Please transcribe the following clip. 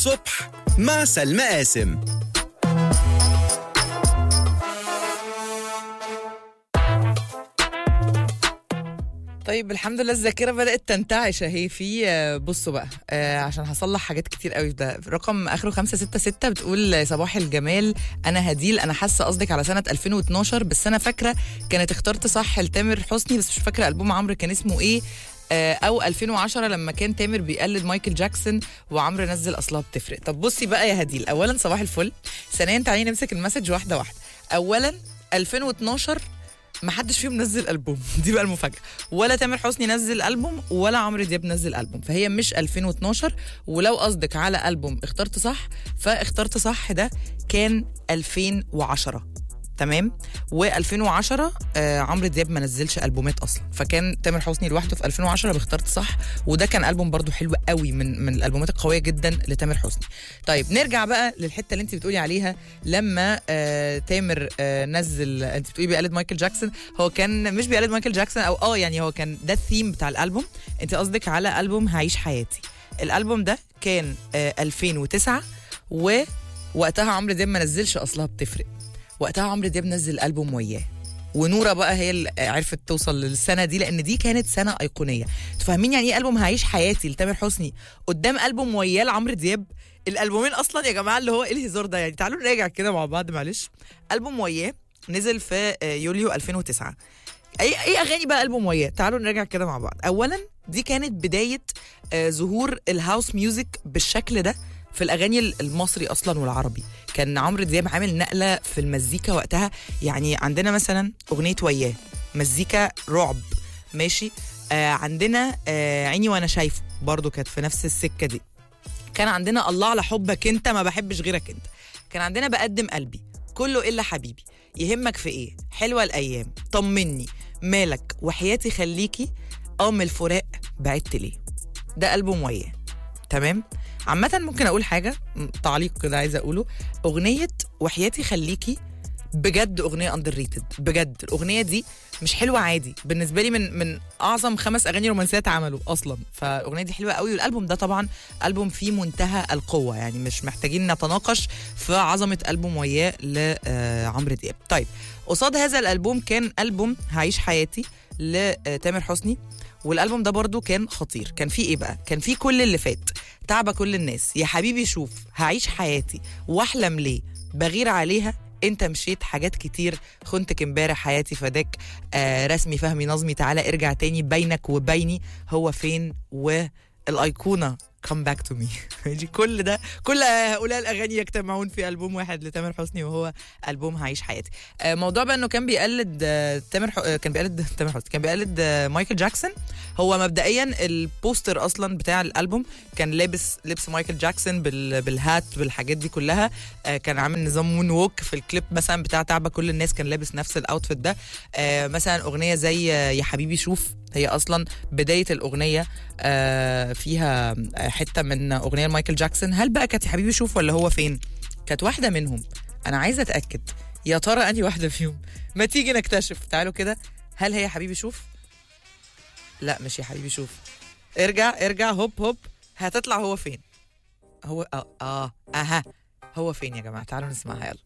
الصبح مع سلمى قاسم طيب الحمد لله الذاكره بدات تنتعش اهي في آه، بصوا بقى آه، عشان هصلح حاجات كتير قوي في ده رقم اخره 566 بتقول صباح الجمال انا هديل انا حاسه قصدك على سنه 2012 بس انا فاكره كانت اخترت صح لتامر حسني بس مش فاكره البوم عمرو كان اسمه ايه آه، او 2010 لما كان تامر بيقلد مايكل جاكسون وعمرو نزل اصلها بتفرق طب بصي بقى يا هديل اولا صباح الفل ثانيا تعالي نمسك المسج واحده واحده اولا 2012 ما حدش فيهم نزل البوم دي بقى المفاجاه ولا تامر حسني نزل البوم ولا عمرو دياب نزل البوم فهي مش 2012 ولو قصدك على البوم اخترت صح فاخترت صح ده كان 2010 تمام و2010 آه عمرو دياب ما نزلش البومات اصلا فكان تامر حسني لوحده في 2010 باخترت صح وده كان البوم برضو حلو قوي من من الالبومات القويه جدا لتامر حسني طيب نرجع بقى للحته اللي انت بتقولي عليها لما آه تامر آه نزل انت بتقولي بيقلد مايكل جاكسون هو كان مش بيقلد مايكل جاكسون او اه يعني هو كان ده الثيم بتاع الالبوم انت قصدك على البوم هعيش حياتي الالبوم ده كان آه 2009 ووقتها عمرو دياب ما نزلش اصلها بتفرق وقتها عمرو دياب نزل البوم وياه ونوره بقى هي اللي عرفت توصل للسنه دي لان دي كانت سنه ايقونيه انتوا فاهمين يعني ايه البوم هعيش حياتي لتامر حسني قدام البوم وياه لعمرو دياب الالبومين اصلا يا جماعه اللي هو ايه الهزار ده يعني تعالوا نراجع كده مع بعض معلش البوم وياه نزل في آه، يوليو 2009 اي اي اغاني بقى البوم وياه تعالوا نراجع كده مع بعض اولا دي كانت بدايه آه، ظهور الهاوس ميوزك بالشكل ده في الاغاني المصري اصلا والعربي كان عمرو دياب عامل نقله في المزيكا وقتها يعني عندنا مثلا اغنيه وياه مزيكا رعب ماشي آه عندنا آه عيني وانا شايفه برضو كانت في نفس السكه دي كان عندنا الله على حبك انت ما بحبش غيرك انت كان عندنا بقدم قلبي كله الا حبيبي يهمك في ايه حلوه الايام طمني مالك وحياتي خليكي اه من الفراق بعدت ليه ده ألبوم وياه تمام عامة ممكن أقول حاجة م- تعليق كده عايزة أقوله أغنية وحياتي خليكي بجد أغنية أندر ريتد بجد الأغنية دي مش حلوة عادي بالنسبة لي من من أعظم خمس أغاني رومانسية اتعملوا أصلا فالأغنية دي حلوة قوي والألبوم ده طبعا ألبوم فيه منتهى القوة يعني مش محتاجين نتناقش في عظمة ألبوم وياه لعمرو دياب طيب قصاد هذا الألبوم كان ألبوم هعيش حياتي لتامر حسني والالبوم ده برضو كان خطير كان فيه ايه بقى كان فيه كل اللي فات تعبة كل الناس يا حبيبي شوف هعيش حياتي واحلم ليه بغير عليها انت مشيت حاجات كتير خنتك امبارح حياتي فداك آه رسمي فهمي نظمي تعالى ارجع تاني بينك وبيني هو فين والايقونه come back to me دي كل ده كل هؤلاء الاغاني يجتمعون في البوم واحد لتامر حسني وهو البوم هعيش حياتي آه، موضوع بقى انه كان بيقلد آه، تامر ح... آه، كان بيقلد تامر حسني كان بيقلد آه، مايكل جاكسون هو مبدئيا البوستر اصلا بتاع الالبوم كان لابس لبس مايكل جاكسون بال... بالهات بالحاجات دي كلها آه، كان عامل نظام مون ووك في الكليب مثلا بتاع تعبه كل الناس كان لابس نفس الاوتفيت ده آه، مثلا اغنيه زي آه، يا حبيبي شوف هي اصلا بدايه الاغنيه آه، فيها آه، حته من اغنيه مايكل جاكسون هل بقى كانت يا حبيبي شوف ولا هو فين كانت واحده منهم انا عايزه اتاكد يا ترى انهي واحده فيهم ما تيجي نكتشف تعالوا كده هل هي يا حبيبي شوف لا مش يا حبيبي شوف ارجع ارجع هوب هوب هتطلع هو فين هو اه اه اها هو فين يا جماعه تعالوا نسمعها يلا